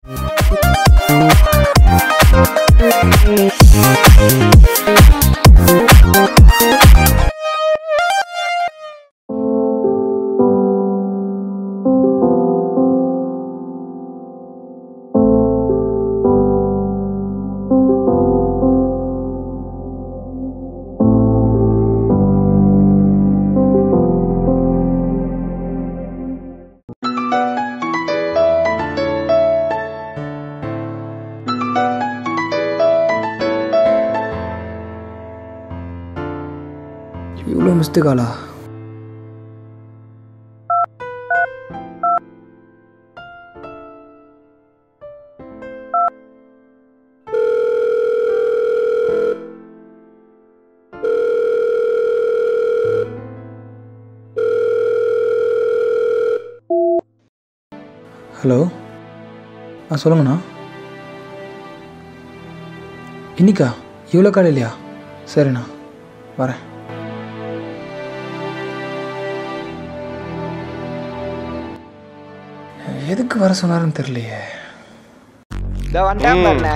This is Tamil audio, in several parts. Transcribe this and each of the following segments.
இவ்வளோ மிஸ்டு காலா ஹலோ ஆ சொல்லுங்கண்ணா இன்னிக்கா இவ்வளோ காலையிலையா சரிண்ணா வரேன் எதுக்கு வர சொன்னாருன்னு தெரியலையே இதோ வந்துட்டான் பாருண்ணே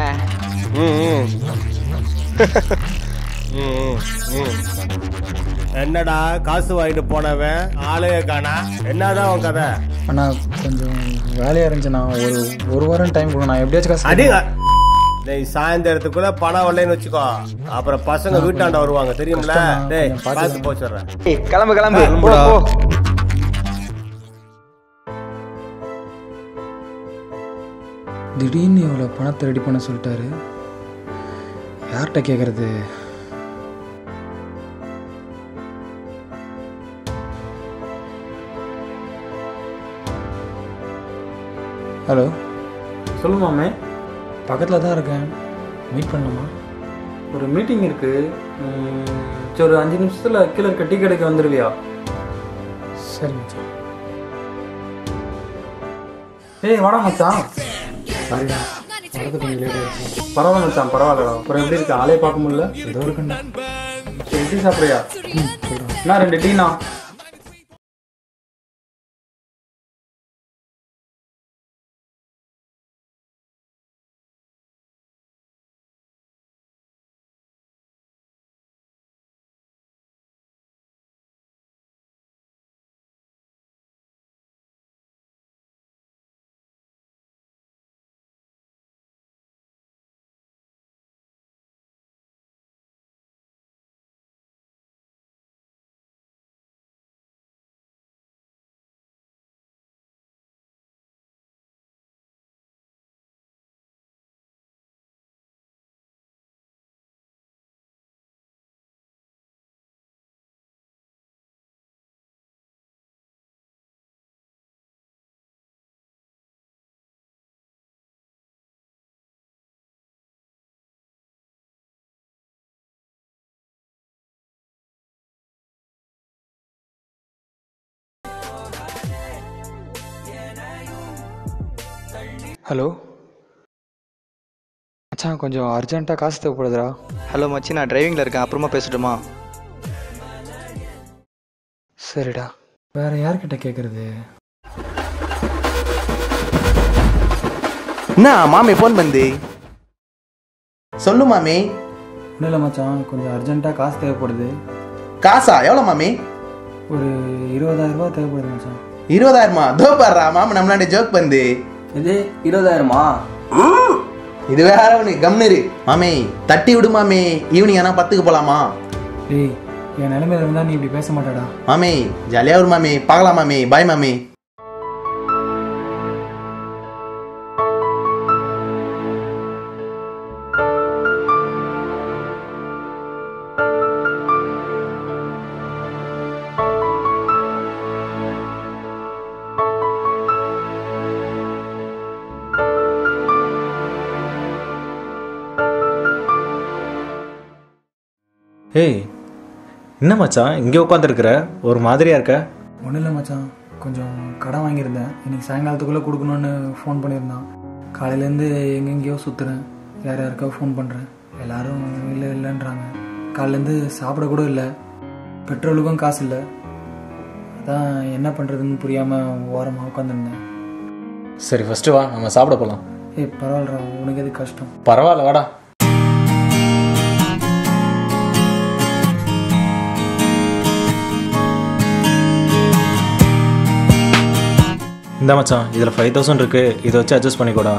என்னடா காசு வாங்கிட்டு போனவன் ஆளைய காணா என்னதான் உன் கதை அண்ணா கொஞ்சம் வேலையாக இருந்துச்சுண்ணா ஒரு ஒரு வாரம் டைம் கொடுங்க நான் எப்படியாச்சும் காசு அடி டேய் சாயந்தரத்துக்குள்ள பணம் வரலைன்னு வச்சுக்கோ அப்புறம் பசங்க வீட்டாண்ட வருவாங்க தெரியும்ல கஷ்டம்தான். டேய் கொஞ்சம் பார்த்து பார்த்து போச்சுடுறேன் ஏய், கிளம்பு கிளம்பு போ போ திடீர்னு இவ்வளோ பணத்தை ரெடி பண்ண சொல்லிட்டாரு யார்கிட்ட கேட்குறது ஹலோ சொல்லுமாமே பக்கத்தில் தான் இருக்கேன் மீட் பண்ணலாமா ஒரு மீட்டிங் இருக்கு ம், சரி ஒரு அஞ்சு நிமிஷத்துல கீழே இருக்க டீ கடைக்கு வந்துருவியா சரி மச்சான் ஏய் வாடா மச்சான் சாரிடா வரது கொஞ்சம் லேட் ஆயிடுச்சு பரவாயில்ல மச்சான் பரவாயில்லடா அப்புறம் எப்படி இருக்கு ஆளே பார்க்க முடியல ஏதோ இருக்குண்டா சரி டீ சாப்பிட்றியா ம் சொல்கிறேன் என்ன ரெண்டு டீனா ஹலோ மச்சான் கொஞ்சம் அர்ஜென்ட்டாக காசு தேவைப்படுதுடா ஹலோ மச்சி நான் டிரைவிங்ல இருக்கேன் அப்புறமா பேசட்டுமா சரிடா வேற யார்கிட்ட கேட்குறது என்ன மாமி ஃபோன் பண்ணி சொல்லு மாமி ஒன்றும் இல்லை மச்சான் கொஞ்சம் அர்ஜென்ட்டாக காசு தேவைப்படுது காசா எவ்வளோ மாமி ஒரு இருபதாயிரம் ரூபாய் தேவைப்படுது மச்சான் இருபதாயிரமா தோ பாடுறா மாமி நம்மளாண்ட ஜோக் பண்ணு இது இருபதாயிரமா இது வேற ஒன்று கம்னரு மாமி தட்டி விடு மாமி ஈவினிங் ஆனால் பத்துக்கு போலாமா டேய் என் நிலைமையில இருந்தால் நீ இப்படி பேச மாட்டாடா மாமி ஜாலியாக வரும் மாமி பார்க்கலாம் மாமி பாய் மாமி ஏய் என்ன மச்சான் இங்கே உட்காந்துருக்குற ஒரு மாதிரியா இருக்க ஒன்றும் இல்லை மச்சான் கொஞ்சம் கடன் வாங்கியிருந்தேன் இன்னைக்கு சாயங்காலத்துக்குள்ளே கொடுக்கணுன்னு ஃபோன் பண்ணியிருந்தான் காலையிலேருந்து எங்கெங்கேயோ சுற்றுறேன் யார் யாருக்கோ ஃபோன் பண்ணுறேன் எல்லாரும் இல்லை இல்லைன்றாங்க காலையிலேருந்து சாப்பிட கூட இல்லை பெட்ரோலுக்கும் காசு இல்லை அதான் என்ன பண்ணுறதுன்னு புரியாமல் ஓரமாக உட்காந்துருந்தேன் சரி ஃபஸ்ட்டு வா நம்ம சாப்பிட போகலாம் ஏய் பரவாயில்லடா உனக்கு எது கஷ்டம் பரவாயில்ல வாடா இந்த மச்சான் இதில் ஃபைவ் தௌசண்ட் இருக்கு இதை வச்சு அட்ஜஸ்ட் பண்ணிக்கோடா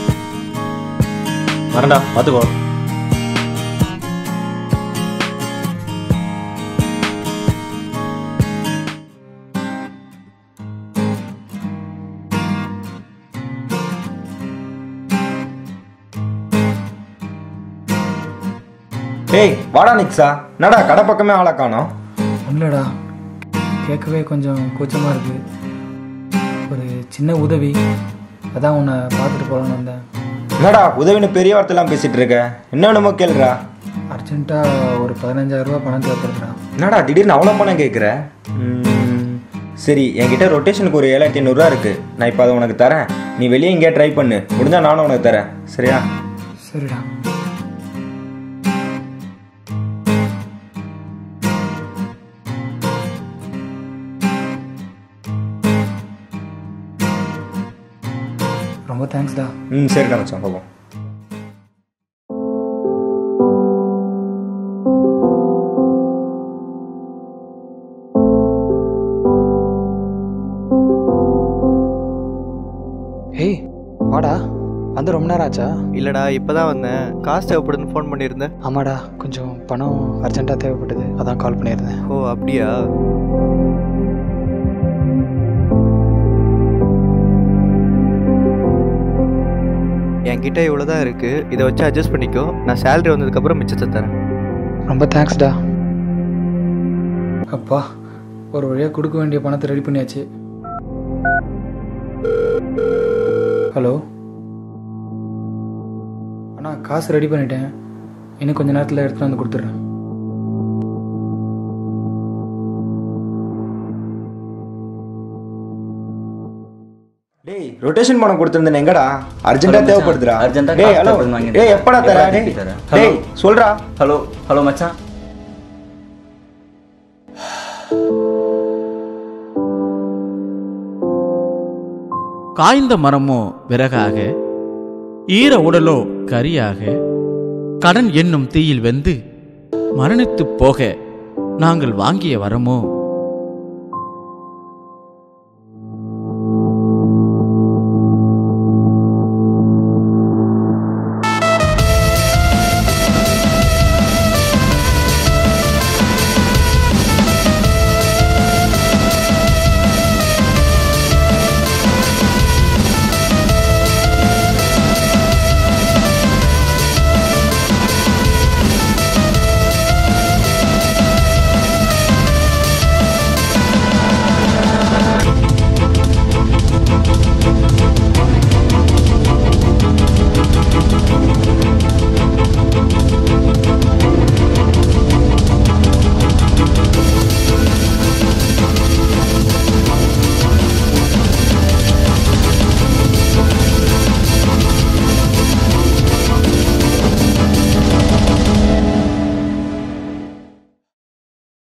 வரேன்டா பார்த்துக்கோ டேய் வாடா நிக்ஸா என்னடா கடை பக்கமே ஆளை காணோம் இல்லைடா கேட்கவே கொஞ்சம் கூச்சமாக இருக்குது ஒரு சின்ன உதவி அதான் உன்னை பார்த்துட்டு போகலான்னு வந்தேன் என்னடா உதவின்னு பெரிய வார்த்தைலாம் பேசிட்டு இருக்க என்ன என்னமோ கேளுடா அர்ஜென்ட்டாக ஒரு பதினஞ்சாயிரம் ரூபாய் பணம் தேவைப்படுதுடா என்னடா திடீர்னு அவ்வளோ பணம் கேட்குற சரி என்கிட்ட ரொட்டேஷனுக்கு ஒரு ஏழாயிரத்தி ஐநூறுரூவா இருக்கு நான் இப்போ அதை உனக்கு தரேன் நீ வெளியே எங்கேயா ட்ரை பண்ணு முடிஞ்சா நானும் உனக்கு தரேன் சரியா சரிடா ரொம்ப தேங்க்ஸ்டா ம் சரிடா மச்சான் பார்ப்போம் ஏய் வாடா வந்து ரொம்ப நேரம் ஆச்சா இல்லடா இப்பதான் வந்தேன் காசு தேவைப்படுதுன்னு ஃபோன் பண்ணியிருந்தேன் ஆமாடா கொஞ்சம் பணம் அர்ஜென்ட்டாக தேவைப்படுது அதான் கால் பண்ணியிருந்தேன் ஓ அப்படியா என்கிட்ட இவ்வளோதான் இருக்கு இதை வச்சு அட்ஜஸ்ட் பண்ணிக்கோ நான் சேலரி வந்ததுக்கப்புறம் மிச்சத்தை தரேன் ரொம்ப தேங்க்ஸ்டா அப்பா ஒரு வழியாக கொடுக்க வேண்டிய பணத்தை ரெடி பண்ணியாச்சு ஹலோ அண்ணா காசு ரெடி பண்ணிட்டேன் இன்னும் கொஞ்ச நேரத்தில் எடுத்துகிட்டு வந்து கொடுத்துட்றேன் டேய் ரொட்டேஷன் பணம் கொடுத்துருந்தேன் எங்கடா அர்ஜென்ட்டா மச்சான். தேவைப்படுதுடா urgent ஆ டேய் காசு ஹலோ தேவைப்படுது வாங்கி டேய் எப்படா தர எப்படா டேய் திருப்பி தர? டேய் ஹலோ. சொல்றா ஹலோ ஹலோ மச்சான் காய்ந்த மரமோ விறகாக ஈர உடலோ கரியாக கடன் என்னும் தீயில் வெந்து மரணித்துப் போக நாங்கள் வாங்கிய வரமோ